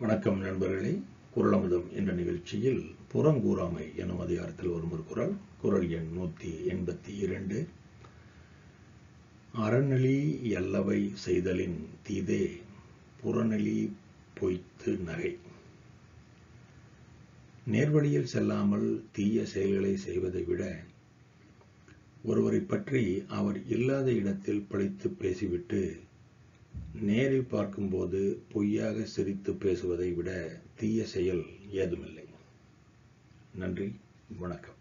வணக்கம் நண்பர்களே குரலமுதம் என்ற நிகழ்ச்சியில் புறங்கூறாமை எனும் அதிகாரத்தில் வரும் ஒரு குரல் குரல் எண் நூற்றி எண்பத்தி இரண்டு அறநெளி எல்லவை செய்தலின் தீதே புறநெளி பொய்த்து நகை நேர்வழியில் செல்லாமல் தீய செயல்களை செய்வதை விட ஒருவரை பற்றி அவர் இல்லாத இடத்தில் பழித்து பேசிவிட்டு நேரில் பார்க்கும்போது பொய்யாக சிரித்து பேசுவதை விட தீய செயல் ஏதுமில்லை நன்றி வணக்கம்